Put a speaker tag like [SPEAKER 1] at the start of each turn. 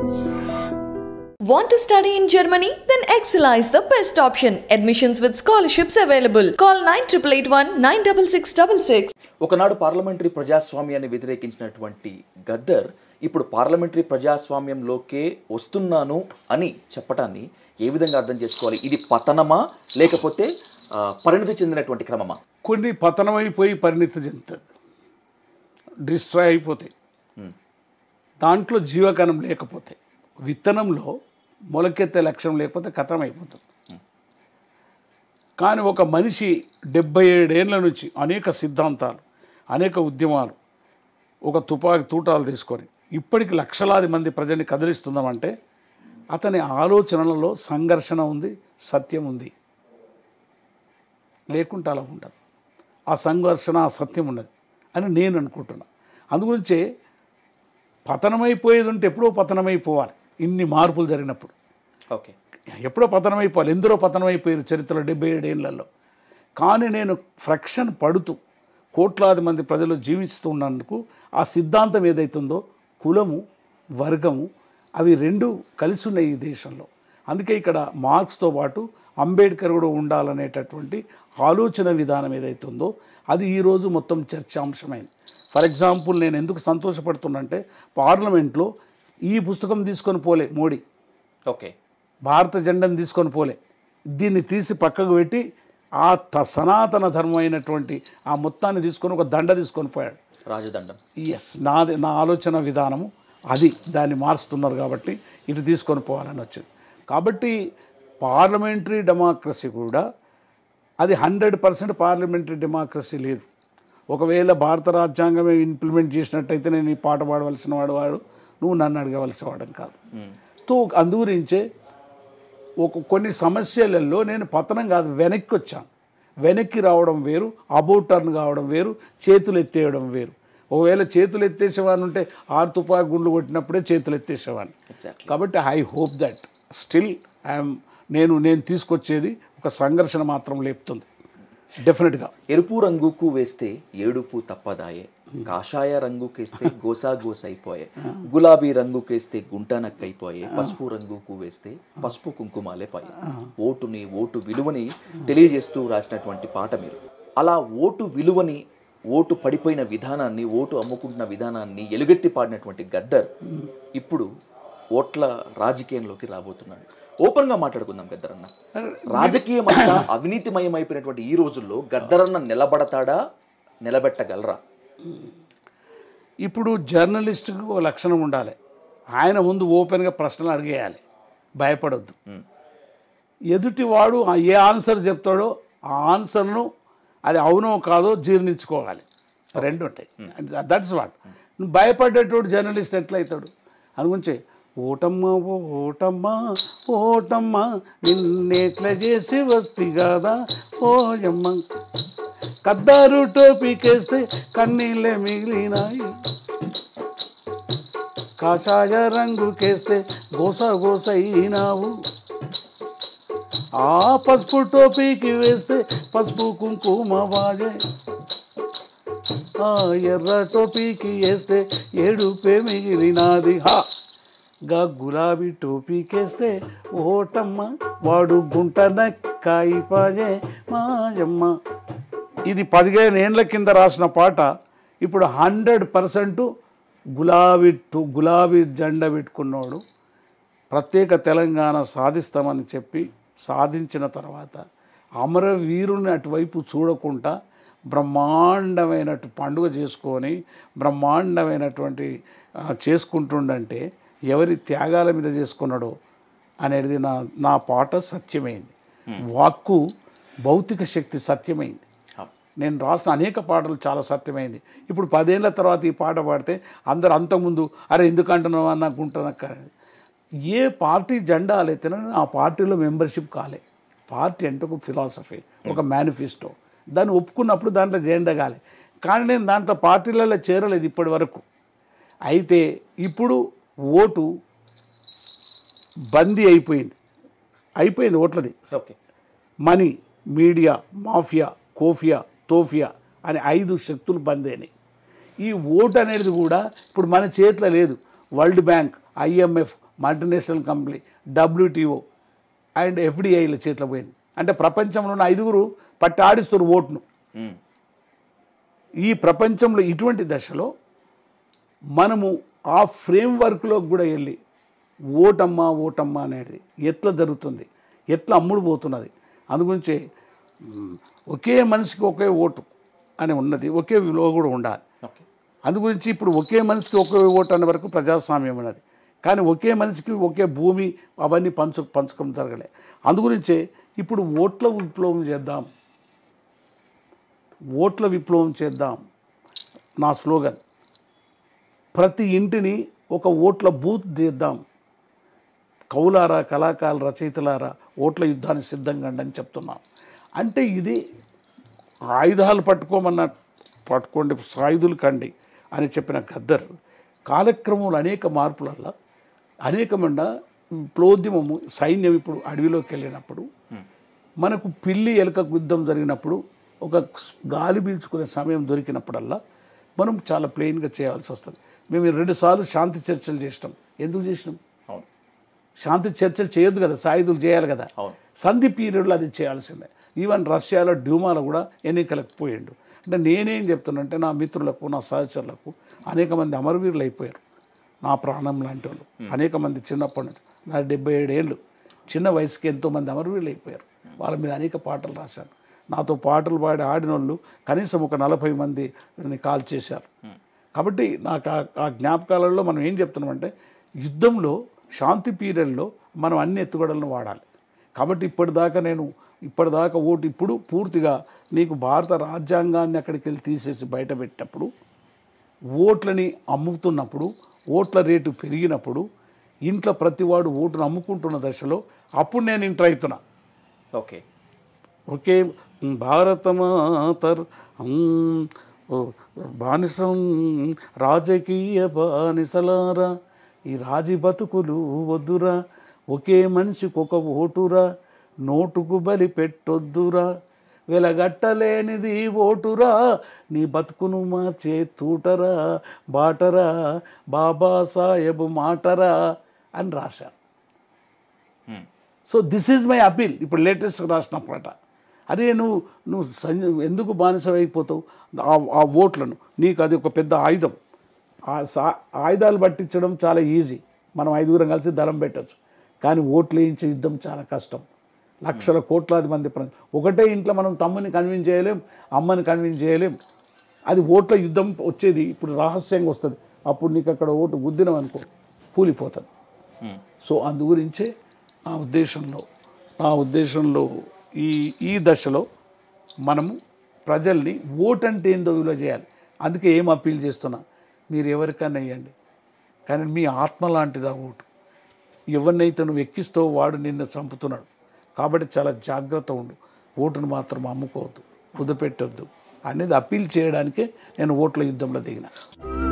[SPEAKER 1] Want to study in Germany? Then Excella is the best option. Admissions with scholarships available. Call 9881 96666.
[SPEAKER 2] ఒకనాడు parliamentary ప్రజాస్వామ్యాన్ని వ్యతిరేకించినటువంటి గద్దర్ ఇప్పుడు parliamentary ప్రజాస్వామ్యంలోకే వస్తున్నాను అని చెప్పటాన్ని ఏ విధంగా అర్థం చేసుకోవాలి ఇది పతనమా లేకపోతే ఆ, పరిణతి చెందినటువంటి క్రమమా
[SPEAKER 3] కొన్ని పతనమైపోయి పరిణితి చెందుతుంది డిస్ట్రాయ్ అయిపోతాయి దాంట్లో జీవకణం లేకపోతే విత్తనంలో మొలకెత్తే లక్ష్యం లేకపోతే కథం అయిపోతుంది కానీ ఒక మనిషి డెబ్బై ఏడేళ్ల నుంచి అనేక సిద్ధాంతాలు అనేక ఉద్యమాలు ఒక తుపాకి తూటాలు తీసుకొని ఇప్పటికి లక్షలాది మంది ప్రజల్ని కదిలిస్తుందామంటే అతని ఆలోచనలలో సంఘర్షణ ఉంది సత్యం ఉంది లేకుంటే అలా ఉండదు ఆ సంఘర్షణ ఆ సత్యం ఉన్నది అని నేను అనుకుంటున్నా అందుగురించే పతనమైపోయేది ఉంటే ఎప్పుడో పతనమైపోవాలి ఇన్ని మార్పులు జరిగినప్పుడు
[SPEAKER 2] ఓకే
[SPEAKER 3] ఎప్పుడో పతనమైపోవాలి ఎందరో పతనమైపోయారు చరిత్రలో డెబ్బై ఏడేళ్లలో కానీ నేను ఫ్రక్షన్ పడుతూ కోట్లాది మంది ప్రజలు జీవిస్తున్నందుకు ఆ సిద్ధాంతం ఏదైతుందో కులము వర్గము అవి రెండు కలిసి ఉన్నాయి ఈ దేశంలో అందుకే ఇక్కడ మార్క్స్తో పాటు అంబేద్కర్ కూడా ఉండాలనేటటువంటి ఆలోచన విధానం ఏదైతుందో అది ఈరోజు మొత్తం చర్చాంశమైంది ఫర్ ఎగ్జాంపుల్ నేను ఎందుకు సంతోషపడుతున్నంటే పార్లమెంట్లో ఈ పుస్తకం తీసుకొని పోలే మోడీ
[SPEAKER 2] ఓకే
[SPEAKER 3] భారత జెండాను తీసుకొని పోలే దీన్ని తీసి పక్కకు పెట్టి ఆ త- సనాతన ధర్మం అయినటువంటి ఆ మొత్తాన్ని తీసుకొని ఒక దండ తీసుకొని పోయాడు
[SPEAKER 2] రాజదండం
[SPEAKER 3] ఎస్ నాది నా ఆలోచన విధానము అది దాన్ని మారుస్తున్నారు కాబట్టి ఇటు తీసుకొని పోవాలని వచ్చింది కాబట్టి పార్లమెంటరీ డెమోక్రసీ కూడా అది హండ్రెడ్ పర్సెంట్ పార్లమెంటరీ డెమోక్రసీ లేదు ఒకవేళ భారత రాజ్యాంగమే ఇంప్లిమెంట్ చేసినట్టయితే నేను ఈ పాట పాడవలసిన వాడు వాడు నువ్వు నన్ను అడగవలసిన వాడని కాదు తో అందుగురించే ఒక కొన్ని సమస్యలలో నేను పతనం కాదు వెనక్కి వచ్చాను వెనక్కి రావడం వేరు అబౌట్ టర్న్ కావడం వేరు చేతులు ఎత్తేయడం వేరు ఒకవేళ చేతులు ఎత్తేసేవాడిని ఉంటే ఆరు తుపాకి గుండ్లు కొట్టినప్పుడే చేతులు ఎత్తేసేవాడిని
[SPEAKER 2] ఎగ్జాక్ట్లీ
[SPEAKER 3] కాబట్టి I hope that still I'm నేను నేను తీసుకొచ్చేది ఒక సంఘర్షణ మాత్రం లేపుతుంది డెఫినెట్గా
[SPEAKER 2] ఎరుపు రంగుకు వేస్తే ఏడుపు తప్పదాయే కాషాయ రంగుకేస్తే గోసా గోస అయిపోయే గులాబీ రంగుకేస్తే గుంట నక్కైపోయే పసుపు రంగుకు వేస్తే పసుపు కుంకుమాలే పాయే ఓటుని ఓటు విలువని తెలియజేస్తూ రాసినటువంటి పాట మీరు అలా ఓటు విలువని ఓటు పడిపోయిన విధానాన్ని ఓటు అమ్ముకుంటున్న విధానాన్ని ఎలుగెత్తి పాడినటువంటి గద్దర్ ఇప్పుడు ఓట్ల రాజకీయంలోకి రాబోతున్నాడు ఓపెన్ గా మాట్లాడుకుందాం గద్దరన్న రాజకీయం అంతా అవినీతిమయం అయిపోయినటువంటి ఈ రోజుల్లో గద్దరన్న నిలబడతాడా నిలబెట్టగలరా
[SPEAKER 3] ఇప్పుడు జర్నలిస్ట్కి ఒక లక్షణం ఉండాలి ఆయన ముందు ఓపెన్గా ప్రశ్నలు అడిగేయాలి భయపడొద్దు ఎదుటివాడు ఆ ఏ ఆన్సర్ చెప్తాడో ఆ ఆన్సర్ను అది అవునో కాదో జీర్ణించుకోవాలి రెండు ఉంటాయి దట్స్ వాట్ నువ్వు భయపడేటోడు జర్నలిస్ట్ ఎట్లయితాడు అందుగురించి ఓటమ్మ ఓ ఓటమ్మ ఓటమ్మ నిన్నెట్ల చేసి వస్తి కదా ఓయమ్మ కద్దారు టోపీకేస్తే కన్నీళ్ళే మిగిలినాయి కాషాయ రంగుకేస్తే గోస గోస అయినావు ఆ పసుపు టోపీకి వేస్తే పసుపు కుంకుమ బాజే ఆ ఎర్ర టోపీకి వేస్తే ఏడుపే మిగిలినాది హా గా గులాబీ టోపీకేస్తే ఓటమ్మ వాడు గుంట నక్కాయి పాజే మాయమ్మ ఇది పదిహేను ఏండ్ల కింద రాసిన పాట ఇప్పుడు హండ్రెడ్ పర్సెంట్ గులాబీ టు- గులాబీ జెండా పెట్టుకున్నాడు ప్రత్యేక తెలంగాణ సాధిస్తామని చెప్పి సాధించిన తర్వాత అమరవీరుని అటువైపు చూడకుండా బ్రహ్మాండమైనటు పండుగ చేసుకొని బ్రహ్మాండమైనటువంటి ఆ, చేసుకుంటుండంటే ఎవరి త్యాగాల మీద చేసుకున్నాడో అనేది నా నా పాట సత్యమైంది వాక్కు భౌతిక శక్తి సత్యమైంది నేను రాసిన అనేక పాటలు చాలా సత్యమైంది ఇప్పుడు పదేళ్ల తర్వాత ఈ పాట పాడితే అందరు అంతకుముందు అరే ఎందుకు అంటున్నావు అని నాకు ఉంటున్నాక ఏ పార్టీ జెండా అలైతేనే ఆ పార్టీలో మెంబర్షిప్ కాలే పార్టీ అంటే ఒక ఫిలాసఫీ ఒక మేనిఫెస్టో దాన్ని ఒప్పుకున్నప్పుడు దాంట్లో జెండా కాలే కానీ నేను దాంట్లో పార్టీలలో చేరలేదు ఇప్పటి వరకు అయితే ఇప్పుడు ఓటు బందీ అయిపోయింది అయిపోయింది ఓట్లది
[SPEAKER 2] ఓకే
[SPEAKER 3] మనీ మీడియా మాఫియా కోఫియా తోఫియా అనే ఐదు శక్తులు బంద్ అయినాయి ఈ ఓటు అనేది కూడా ఇప్పుడు మన చేతిలో లేదు world bank IMF multinational company WTO and ఎఫ్డిఐల చేతిలో పోయింది అంటే ప్రపంచంలో ఉన్న ఐదుగురు పట్టి ఆడిస్తారు ఓటును
[SPEAKER 2] ఉమ్,
[SPEAKER 3] ఈ ప్రపంచంలో ఇటువంటి దశలో మనము ఆ ఫ్రేమ్ వర్క్లో కూడా వెళ్ళి ఓటమ్మా ఓటమ్మా అనేది ఎట్లా జరుగుతుంది ఎట్లా అమ్ముడు పోతున్నది అందుగురించే మ్, ఒకే మనిషికి ఒకే ఓటు అని ఉన్నది ఒకే విలువ కూడా ఉండాలి
[SPEAKER 2] ఓకే
[SPEAKER 3] అందుగురించి ఇప్పుడు ఒకే మనిషికి ఒకే ఓటు అనే వరకు ప్రజాస్వామ్యం ఉన్నది కానీ ఒకే మనిషికి ఒకే భూమి అవన్నీ పంచు పంచకం జరగలే అందుగురించే ఇప్పుడు ఓట్ల విప్లవం చేద్దాం ఓట్ల విప్లవం చేద్దాం నా స్లోగన్ ప్రతి ఇంటిని ఒక ఓట్ల బూత్ చేద్దాం కవులారా కళాకారుల రచయితలారా ఓట్ల యుద్ధానికి సిద్ధంగా అండి అని చెప్తున్నాను అంటే ఇది ఆయుధాలు పట్టుకోమన్న పట్టుకోండి సాయుధులు కండి అని చెప్పిన గద్దర్ కాలక్రమంలో అనేక మార్పులల్ల అనేకమైన విప్లవోద్యమము సైన్యం ఇప్పుడు అడవిలోకి వెళ్ళినప్పుడు మనకు పిల్లి ఎలుక యుద్ధం జరిగినప్పుడు ఒక గాలి పీల్చుకునే సమయం దొరికినప్పుడల్లా మనం చాలా ప్లెయిన్గా చేయాల్సి వస్తుంది మేము రెండు సార్లు శాంతి చర్చలు చేసినాం ఎందుకు చేసినాం
[SPEAKER 2] అవును
[SPEAKER 3] శాంతి చర్చలు చేయొద్దు కదా సాయుధులు చేయాలి కదా
[SPEAKER 2] అవును.
[SPEAKER 3] సంధి పీరియడ్లో అది చేయాల్సిందే ఈవెన్ రష్యాలో డ్యూమాలో కూడా ఎన్నికలకు పోయిండు అంటే నేనేం చెప్తున్నానంటే నా మిత్రులకు నా సహచరులకు అనేక మంది అమరవీరులు అయిపోయారు నా ప్రాణం లాంటి వాళ్ళు అనేక మంది చిన్నప్పటి నుంచి నా డెబ్బై ఏడు ఏళ్ళు చిన్న వయసుకి ఎంతోమంది అమరవీరులు అయిపోయారు వాళ్ళ మీద అనేక పాటలు రాశాను నాతో పాటలు పాడి ఆడిన వాళ్ళు కనీసం ఒక నలభై మంది కాల్ చేశారు కాబట్టి నాకు ఆ- ఆ జ్ఞాపకాలలో మనం ఏం చెప్తున్నామంటే యుద్ధంలో శాంతి పీరియడ్లో మనం అన్ని ఎత్తుగడలను వాడాలి కాబట్టి ఇప్పటిదాకా నేను ఇప్పటిదాకా ఓటు ఇప్పుడు పూర్తిగా నీకు భారత రాజ్యాంగాన్ని అక్కడికి వెళ్ళి తీసేసి బయట పెట్టినప్పుడు ఓట్లని అమ్ముతున్నప్పుడు ఓట్ల రేటు పెరిగినప్పుడు ఇంట్లో ప్రతివాడు ఓటును అమ్ముకుంటున్న దశలో అప్పుడు నేను ఇంటర్ అవుతున్నా
[SPEAKER 2] ఓకే
[SPEAKER 3] ఒకే భారతమాతర్ ఉమ్, ఓ, బానిసం రాజకీయ బానిసలారా ఈ రాజీ బతుకులు వద్దురా ఒకే మనిషికి ఒక ఓటురా నోటుకు బలి పెట్టొద్దురా వెలగట్టలేనిది ఓటురా నీ బతుకును మార్చే తూటరా బాటరా బాబాసాహెబ్ మాటరా అని రాశారు
[SPEAKER 2] um,
[SPEAKER 3] so this is my appeal ఇప్పుడు లేటెస్ట్ రాసిన పాట అదే నువ్వు నువ్వు సంజ ఎందుకు బానిసమైపోతావు ఆ- ఆ ఓట్లను నీకు అది ఒక పెద్ద ఆయుధం ఆ సా- ఆయుధాలు పట్టించడం చాలా ఈజీ మనం ఐదుగురం కలిసి దళం పెట్టచ్చు కానీ ఓట్లు వేయించే యుద్ధం చాలా కష్టం లక్షల కోట్లాది మంది ప్ర ఒకటే ఇంట్లో మనం తమ్ముని కన్విన్స్ చేయలేం అమ్మని కన్విన్స్ చేయలేం అది ఓట్ల యుద్ధం వచ్చేది ఇప్పుడు రహస్యంగా వస్తుంది అప్పుడు నీకు అక్కడ ఓటు గుద్దినం అనుకో కూలిపోతుంది
[SPEAKER 2] ఉమ్,
[SPEAKER 3] సో అందు గురించే నా ఉద్దేశంలో నా ఉద్దేశంలో ఈ ఈ దశలో మనము ప్రజల్ని ఓట్ అంటే ఏందో విలువ చేయాలి అందుకే ఏం అప్పీల్ చేస్తున్నా మీరు ఎవరికైనా వేయండి కానీ మీ ఆత్మ లాంటిదా ఓటు ఎవరినైతే నువ్వు ఎక్కిస్తావో వాడు నిన్ను చంపుతున్నాడు కాబట్టి చాలా జాగ్రత్త ఉండు ఓటును మాత్రం అమ్ముకోవద్దు కుదపెట్టొద్దు అనేది అప్పీల్ చేయడానికే నేను ఓట్ల యుద్ధంలో దిగిన